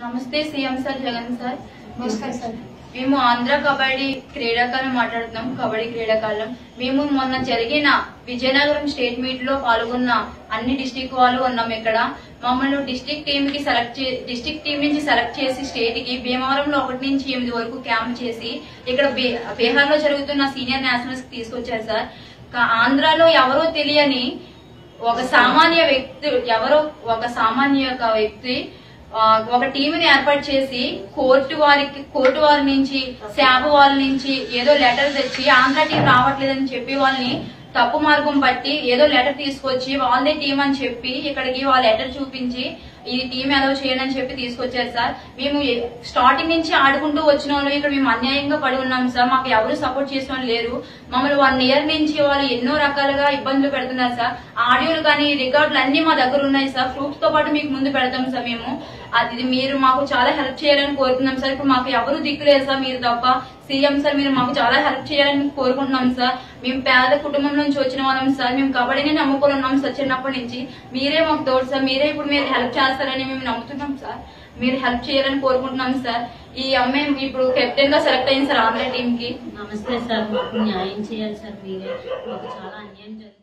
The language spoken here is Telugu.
నమస్తే సీఎం సార్ జగన్ సార్ నమస్కారం సార్ మేము ఆంధ్ర కబడ్డీ క్రీడాకాలం మాట్లాడుతున్నాం కబడ్డీ క్రీడాకాలం మేము మొన్న జరిగిన విజయనగరం స్టేట్ మీట్ లో పాల్గొన్న అన్ని డిస్టిక్ వాళ్ళు ఉన్నాం ఇక్కడ మమ్మల్ని డిస్టిక్ టీమ్ కి సెలెక్ట్ డిస్టిక్ టీం నుంచి సెలెక్ట్ చేసి స్టేట్ కి భీమవరంలో ఒకటి నుంచి ఎనిమిది వరకు క్యాంప్ చేసి ఇక్కడ బీ- బీహార్ లో జరుగుతున్న సీనియర్ నేషనల్స్ కి తీసుకొచ్చారు సార్ కా- ఆంధ్రాలో ఎవరో తెలియని ఒక సామాన్య వ్యక్తి ఎవరో ఒక సామాన్య యొక్క వ్యక్తి ఆ, ఒక టీంని ఏర్పాటు చేసి కోర్టు వారికి కోర్టు వారి నుంచి శాప వాళ్ళ నుంచి ఏదో లెటర్ తెచ్చి ఆంధ్ర టీం రావట్లేదని చెప్పి వాళ్ళని తప్పు మార్గం పట్టి ఏదో లెటర్ తీసుకొచ్చి వాళ్ళదే టీం అని చెప్పి ఇక్కడికి వాళ్ళ లెటర్ చూపించి ఈ టీం ఎలా చేయండి అని చెప్పి తీసుకొచ్చారు సార్ మేము ఏ- స్టార్టింగ్ నుంచి ఆడుకుంటూ వచ్చిన వాళ్ళు ఇక్కడ మేము అన్యాయంగా పడి ఉన్నాం సార్ మాకు ఎవరు సపోర్ట్ చేసిన వాళ్ళు లేరు మమ్మల్ని వన్ ఇయర్ నుంచి వాళ్ళు ఎన్నో రకాలుగా ఇబ్బందులు పెడుతున్నారు సార్ ఆడియోలు కానీ రికార్డులు అన్ని మా దగ్గర ఉన్నాయి సార్ ప్రూఫ్ తో పాటు మీకు ముందు పెడతాం సార్ మేము అది మీరు మాకు చాలా హెల్ప్ చేయాలని కోరుతున్నాం సార్ ఇప్పుడు మాకు ఎవరు దిక్కులేదు సార్ మీరు తప్ప సీఎం సార్ మీరు మాకు చాలా హెల్ప్ చేయాలని కోరుకుంటున్నాం సార్ మేము పేద కుటుంబం నుంచి వచ్చిన వాళ్ళం సార్ మేము కబడ్డీని నమ్ముకొని ఉన్నాం సార్ చిన్నప్పటి నుంచి మీరే మాకు తోడు సార్ మీరే ఇప్పుడు మీరు హెల్ప్ చేస్తారని మేము నమ్ముతున్నాం సార్ మీరు హెల్ప్ చేయాలని కోరుకుంటున్నాం సార్ ఈ అమ్మాయి ఇప్పుడు కెప్టెన్ గా సెలెక్ట్ అయింది సార్ ఆంధ్ర టీం కి నమస్తే సార్ మాకు న్యాయం చేయాలి సార్ మీరే మాకు చాలా అన్యాయం జరిగింది